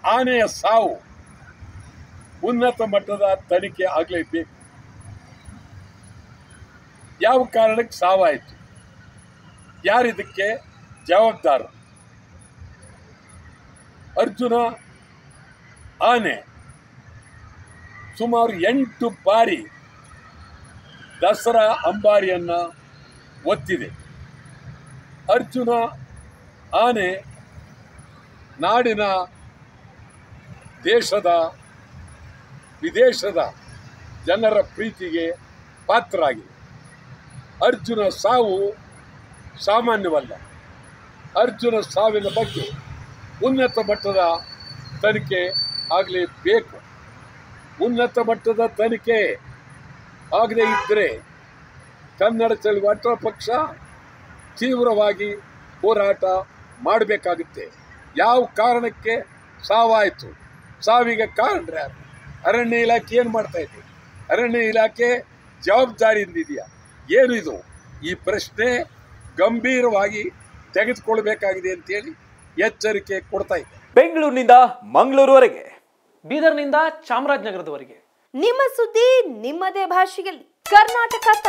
ಆನೆಯ ಸಾವು ಉನ್ನತ ಮಟ್ಟದ ತನಿಖೆ ಆಗಲೇಬೇಕು ಯಾವ ಕಾರಣಕ್ಕೆ ಸಾವಾಯಿತು ಯಾರಿದಕ್ಕೆ ಜವಾಬ್ದಾರ ಅರ್ಜುನ ಆನೆ ಸುಮಾರು ಎಂಟು ಬಾರಿ ದಸರಾ ಅಂಬಾರಿಯನ್ನ ಒತ್ತಿದೆ ಅರ್ಜುನ ಆನೆ ನಾಡಿನ ದೇಶದ ವಿದೇಶದ ಜನರ ಪ್ರೀತಿಗೆ ಪಾತ್ರರಾಗಿದೆ ಅರ್ಜುನ ಸಾವು ಸಾಮಾನ್ಯವಲ್ಲ ಅರ್ಜುನ ಸಾವಿನ ಬಗ್ಗೆ ಉನ್ನತ ಮಟ್ಟದ ತನಿಖೆ ಆಗಲೇಬೇಕು ಉನ್ನತ ಮಟ್ಟದ ತನಿಖೆ ಆಗದೇ ಇದ್ದರೆ ಕನ್ನಡ ಚಳವಳ ಪಕ್ಷ ತೀವ್ರವಾಗಿ ಹೋರಾಟ ಮಾಡಬೇಕಾಗುತ್ತೆ ಯಾವ ಕಾರಣಕ್ಕೆ ಸಾವಾಯಿತು ಸಾವಿಗೆ ಕಾರಣ ಯಾರು ಅರಣ್ಯ ಇಲಾಖೆ ಏನು ಮಾಡ್ತಾ ಇದೆ ಅರಣ್ಯ ಇಲಾಖೆ ಜವಾಬ್ದಾರಿಯಿಂದಿದೆಯಾ ಏನು ಇದು ಈ ಪ್ರಶ್ನೆ ಗಂಭೀರವಾಗಿ ತೆಗೆದುಕೊಳ್ಬೇಕಾಗಿದೆ ಅಂತೇಳಿ ಎಚ್ಚರಿಕೆ ಕೊಡ್ತಾ ಇದೆ ಬೆಂಗಳೂರಿನಿಂದ ಮಂಗಳೂರುವರೆಗೆ ಬೀದರ್ನಿಂದ ಚಾಮರಾಜನಗರದವರೆಗೆ ನಿಮ್ಮ ಸುದ್ದಿ ನಿಮ್ಮದೇ ಭಾಷೆಯಲ್ಲಿ ಕರ್ನಾಟಕ